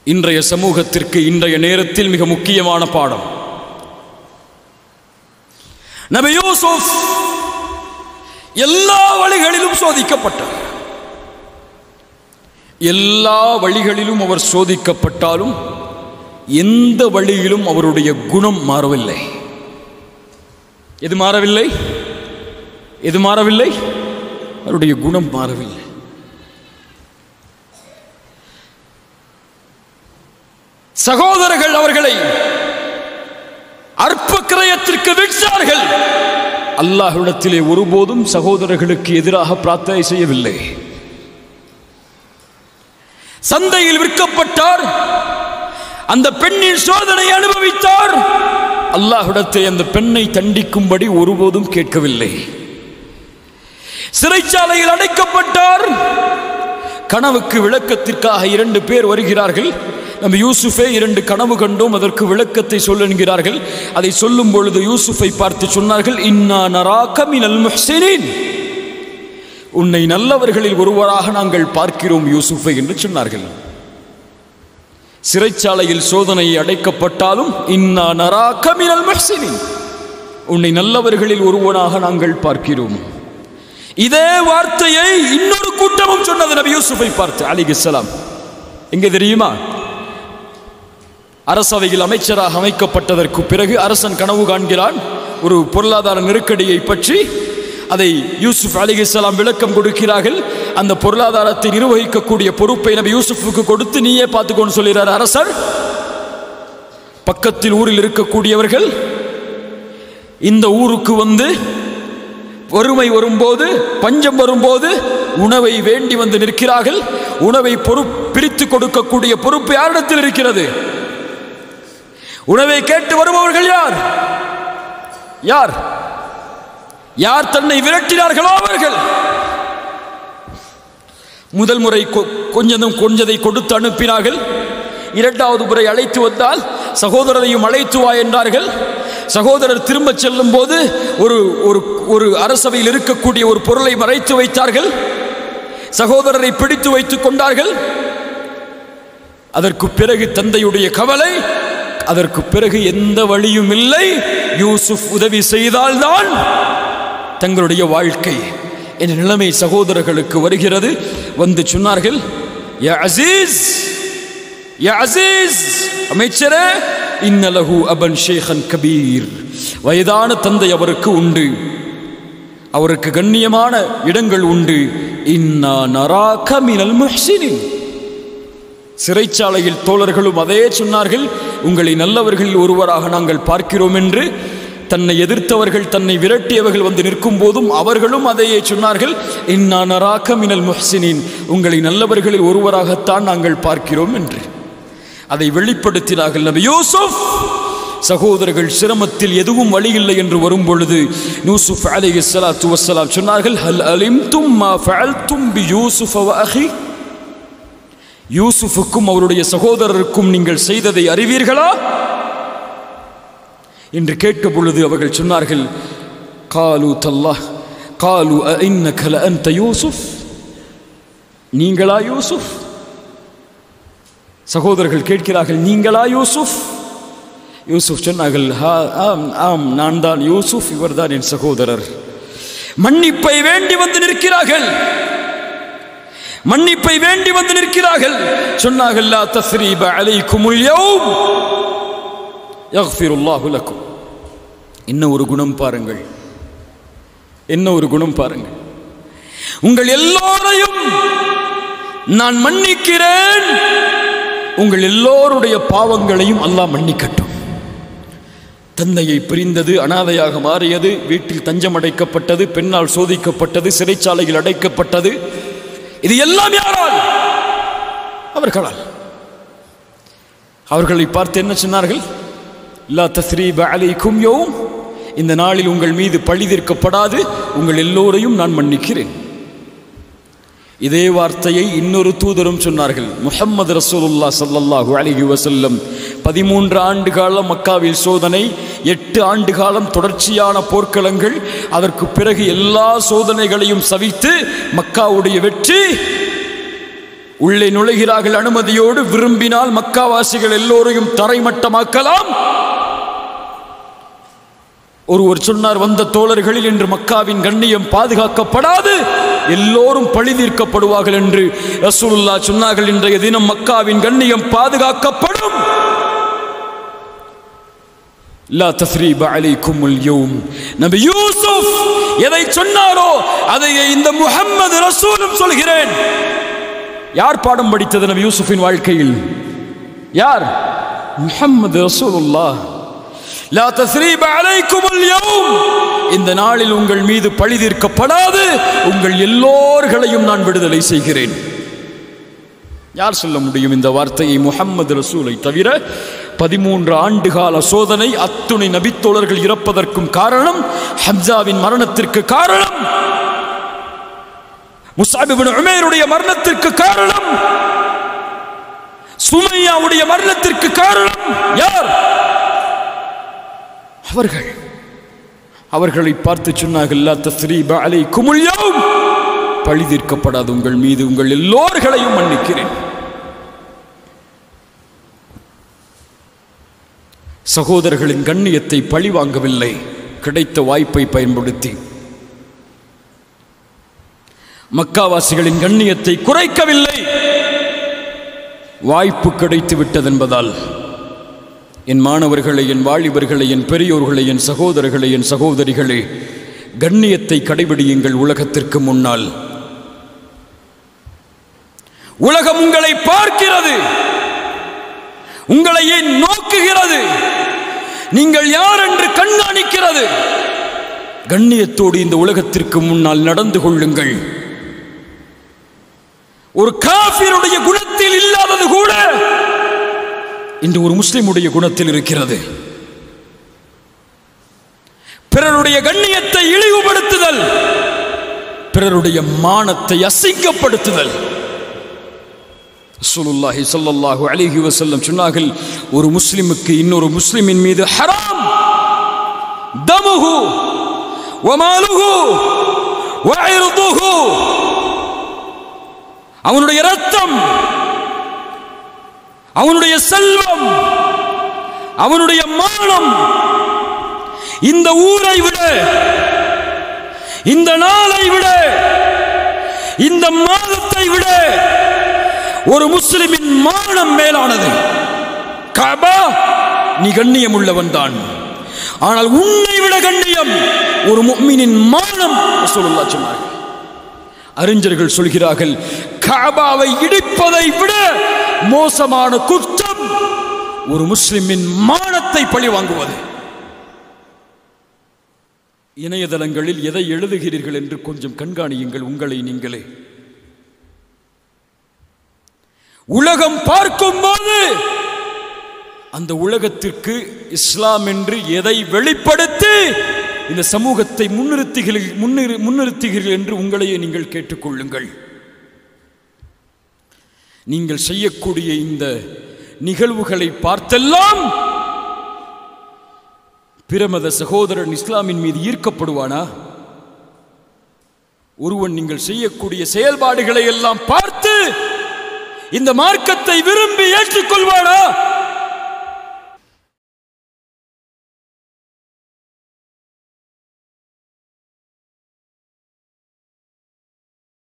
இன்றைய சமூகத்திற்கு இன்றைய நேரத்தில் மிக முக்கியமான பாடம் நபி யூசுப் எல்லா வழிகளிலும் சோதிக்கப்பட்டார் எல்லா வழிகளிலும் அவர் சோதிக்கப்பட்டாலும் எந்த வழியிலும் அவருடைய குணம் மாறவில்லை எது மாறவில்லை எது மாறவில்லை அவருடைய குணம் மாறவில்லை சகோதரர்கள் அவர்களை அற்ப கிரயத்திற்கு விற்றார்கள் அல்லாஹ்விடத்திலே ஒருபோதும் சகோதரர்களுக்கு எதிராக பிரார்த்தனை செய்யவில்லை சந்தையில் விற்கப்பட்டார் அந்த பெண்ணின் சோதனை அனுபவித்தார் அல்லாஹ்விடத்தை அந்த பெண்ணை தண்டிக்கும்படி ஒருபோதும் கேட்கவில்லை சிறைச்சாலையில் அடைக்கப்பட்டார் கனவுக்கு விளக்கத்திற்காக இரண்டு பேர் வருகிறார்கள் நம்ம யூசுஃபே இரண்டு கனவு கண்டோம் அதற்கு விளக்கத்தை சொல்ல என்கிறார்கள் அதை சொல்லும் பொழுது யூசுஃபை பார்த்து சொன்னார்கள் இன்னா நராக மினல் முஹ்சினின் உன்னை நல்லவர்களில் ஒருவராக நாங்கள் பார்க்கிறோம் யூசுஃபை என்று சொன்னார்கள் சிறைச்சாலையில் சோதனை அடைக்கப்பட்டாலும் இன்னா நராக மினல் முஹ்சினின் உன்னை நல்லவர்களில் ஒருவனாக நாங்கள் பார்க்கிறோம் இதே வார்த்தையை இன்னொரு கூட்டமும் சொன்னது நபி யூசுஃபை பார்த்து அலிகிஸ்லாம் எங்கே தெரியுமா அரசவையில் அமைச்சராக அமைக்கப்பட்டதற்கு பிறகு அரசன் கனவு காண்கிறான் ஒரு பொருளாதார நெருக்கடியை பற்றி அதை யூசுப் அலிகிஸ்லாம் விளக்கம் கொடுக்கிறார்கள் அந்த பொருளாதாரத்தை நிர்வகிக்கக்கூடிய பொறுப்பை நபி யூசுஃபுக்கு கொடுத்து நீயே பார்த்துக்கொண்டு சொல்கிறார் அரசர் பக்கத்தில் ஊரில் இருக்கக்கூடியவர்கள் இந்த ஊருக்கு வந்து வறுமை வரும்போது பஞ்சம் வரும்போது உணவை வேண்டி வந்து நிற்கிறார்கள் உணவை பொறு பிரித்து கொடுக்கக்கூடிய பொறுப்பு யாரிடத்தில் இருக்கிறது உணவை கேட்டு வருபவர்கள் யார் யார் யார் தன்னை விரட்டினார்களோ அவர்கள் முதல் முறை கொ- கொஞ்சதும் கொஞ்சதை கொடுத்து அனுப்பினார்கள் இரண்டாவது முறை அழைத்து வந்தால் சகோதரரையும் அழைத்து வா என்றார்கள் சகோதரர் திரும்பச் செல்லும் போது ஒரு ஒரு ஒரு அரசவையில் இருக்கக்கூடிய ஒரு பொருளை மறைத்து வைத்தார்கள் சகோதரரை பிடித்து வைத்துக் கொண்டார்கள் அதற்கு பிறகு தந்தையுடைய கவலை அதற்கு பிறகு எந்த வழியும் இல்லை யூசுப் உதவி செய்தால்தான் தங்களுடைய வாழ்க்கை என்ற நிலைமை சகோதரர்களுக்கு வருகிறது வந்து சொன்னார்கள் யா அசீஸ் யா அசீஸ் அமைச்சரே இன்னலகு அபன் ஷேഖன் கபீர் வயதான தந்தை அவருக்கு உண்டு அவருக்கு கண்ணியமான இடங்கள் உண்டு இன்னா நராக மினல் முஹ்சினின் சிறைச்சாலையில் தோழர்களும் அதே சொன்னார்கள் உங்களை நல்லவர்களில் ஒருவராக நாங்கள் பார்க்கிறோம் என்று தன்னை எதிர்த்தவர்கள் தன்னை விரட்டியவர்கள் வந்து நிற்கும் போதும் அவர்களும் அதையே சொன்னார்கள் இன்னா நராக மினல் முஹ்சினின் உங்களை நல்லவர்களில் ஒருவராகத்தான் நாங்கள் பார்க்கிறோம் என்று அதை வெளிப்படுத்தினார்கள் நபி யூசுப் சகோதரர்கள் சிரமத்தில் எதுவும் வழி இல்லை என்று வரும் பொழுது யூசுப் அலைஹி ஸலாத்து வஸ்ஸலாம் சொன்னார்கள் ஹல் அலிம்தும் மா ஃபஅல்தும் பி யூசுஃப வ அஹி யூசுஃபுக்கும் அவருடைய சகோதரருக்கும் நீங்கள் செய்ததை அறிவீர்களா என்று கேட்ட பொழுது அவர்கள் சொன்னார்கள் காலு தல்லாஹ் காலு இன்னக லஅன்த யூசுஃப் நீங்களா யூசுஃப் சகோதரர்கள் கேட்கிறார்கள் நீங்களா யூசுஃப் யூசுப் சொன்னார்கள் "ஹா, ஆம் ஆம் நான் தான் யூசுப் இவர்தான் என் சகோதரர் மன்னிப்பை வேண்டி வந்து நிற்கிறார்கள் மன்னிப்பை வேண்டி வந்து நிற்கிறார்கள் சொன்னார்கள் லா தஸ்ரீப அலைக்குமுல் யௌம் யக்ஃபிருல்லாஹு லக்கும் என்ன ஒரு குணம் பாருங்கள் என்ன ஒரு குணம் பாருங்கள் உங்கள் எல்லோரையும் நான் மன்னிக்கிறேன் உங்கள் எல்லோருடைய பாவங்களையும் அல்லாஹ் மன்னிக்கட்டும் தந்தையை பிரிந்தது அனாதையாக மாறியது வீட்டில் தஞ்சம் அடைக்கப்பட்டது பெண்ணால் சோதிக்கப்பட்டது சிறைச்சாலையில் அடைக்கப்பட்டது இது எல்லாம் யாரால் அவர்களால் அவர்களை பார்த்து என்ன சொன்னார்கள் லா தஸ்ரீப அலைக்கும் யோம் இந்த நாளில் உங்கள் மீது பழி தீர்க்கப்படாது உங்கள் எல்லோரையும் நான் மன்னிக்கிறேன் இதே வார்த்தையை இன்னொரு தூதரும் சொன்னார்கள் முஹம்மது ரசூலுல்லா ஸல்லல்லாஹு அலைஹி வஸல்லம் பதிமூன்று ஆண்டு காலம் மக்காவில் சோதனை எட்டு ஆண்டு காலம் தொடர்ச்சியான போர்க்களங்கள் அதற்கு பிறகு எல்லா சோதனைகளையும் சவித்து மக்காவுடைய வெற்றி உள்ளே நுழைகிறார்கள் அனுமதியோடு விரும்பினால் மக்காவாசிகள் எல்லோரையும் தரைமட்டமாக்கலாம் ஒருவர் சொன்னார் வந்த தோழர்களில் இன்று மக்காவின் கண்ணியம் பாதுகாக்கப்படாது எல்லோரும் பழி தீர்க்கப்படுவார்கள் என்று ரசூலுல்லா சொன்னார்கள் இன்றைய தினம் மக்காவின் கண்ணியம் பாதுகாக்கப்படும் லா தஸ்ரீப அலைக்குமுல் யௌம் நபி யூசுப் எதை சொன்னாரோ அதை இந்த முஹம்மது ரசூலும் சொல்கிறேன் யார் பாடம் படித்தது நபி யூசுஃபின் வாழ்க்கையில் யார் முஹம்மது ரசூலுல்லாஹ் லா தஸ்ரீப அலைக்குமுல் யௌம் இந்த நாளில் உங்கள் மீது பழி தீர்க்கப்படாது உங்கள் எல்லோர்களையும் நான் விடுதலை செய்கிறேன் யார் சொல்ல முடியும் இந்த வார்த்தையை முஹம்மது ரசூலை தவிர பதிமூன்று ஆண்டுகால சோதனை அத்துணை நபித்தோழர்கள் இறப்பதற்கும் காரணம் ஹம்சாவின் மரணத்திற்கு காரணம் முசாபிபின் உமேருடைய மரணத்திற்கு காரணம் சுமையாவுடைய மரணத்திற்கு காரணம் யார் அவர்கள் அவர்களை பார்த்து சொன்னார்கள் லா தஸ்ரீப அலைக்குமுல் யௌம் பழி தீர்க்கப்படாது உங்கள் மீது உங்கள் எல்லோர்களையும் மன்னிக்கிறேன் சகோதரர்களின் கண்ணியத்தை பழி வாங்கவில்லை கிடைத்த வாய்ப்பை பயன்படுத்தி மக்காவாசிகளின் கண்ணியத்தை குறைக்கவில்லை வாய்ப்பு கிடைத்து விட்டதென்பதால் என் மாணவர்களை என் வாலிபர்களை என் பெரியோர்களை என் சகோதரர்களை என் சகோதரிகளே கண்ணியத்தை கடைபிடியுங்கள் உலகத்திற்கு முன்னால் உலகம் உங்களை பார்க்கிறது உங்களை ஏன் நோக்குகிறது நீங்கள் யார் என்று கண்காணிக்கிறது கண்ணியத்தோடு இந்த உலகத்திற்கு முன்னால் நடந்து கொள்ளுங்கள் ஒரு காஃபிருடைய குணத்தில் இல்லாதது கூட இன்று ஒரு முஸ்லிமுடைய குணத்தில் இருக்கிறது பிறருடைய கண்ணியத்தை இழிவுபடுத்துதல் பிறருடைய மானத்தை அசிங்கப்படுத்துதல் ரசூலுல்லாஹி ஸல்லல்லாஹு அலைஹி வஸல்லம் சொன்னார்கள் ஒரு முஸ்லிமுக்கு இன்னொரு முஸ்லிமின் மீது ஹராம் தமுஹு வமாலுஹு வஇர்துஹு அவனுடைய ரத்தம் அவனுடைய செல்வம் அவனுடைய மானம் இந்த ஊரை விட இந்த நாளை விட இந்த மாதத்தை விட ஒரு முஸ்லிமின் மானம் மேலானது கபா நீ கண்ணியம் உள்ளவன் தான் ஆனால் உன்னை விட கண்ணியம் ஒரு முக்மினின் மானம் ரசூலுல்லாஹ் சொன்னார்கள் அறிஞர்கள் சொல்கிறார்கள் காபாவை இடிப்பதை விட மோசமான குற்றம் ஒரு முஸ்லிமின் மானத்தை பழி வாங்குவது இணையதளங்களில் எதை எழுதுகிறீர்கள் என்று கொஞ்சம் கண்காணியுங்கள் உங்களை நீங்களே உலகம் பார்க்கும்போது அந்த உலகத்திற்கு இஸ்லாம் என்று எதை வெளிப்படுத்தி இந்த சமூகத்தை முன்னிறுத்துகிறீர்கள் முன்னிறு முன்னிறுத்துகிறீர்கள் என்று உங்களையே நீங்கள் கேட்டுக்கொள்ளுங்கள் நீங்கள் செய்யக்கூடிய இந்த நிகழ்வுகளை பார்த்தெல்லாம் பிரமத சகோதரன் இஸ்லாமின் மீது ஈர்க்கப்படுவானா ஒருவன் நீங்கள் செய்யக்கூடிய செயல்பாடுகளை எல்லாம் பார்த்து இந்த மார்க்கத்தை விரும்பி ஏற்றுக்கொள்வானா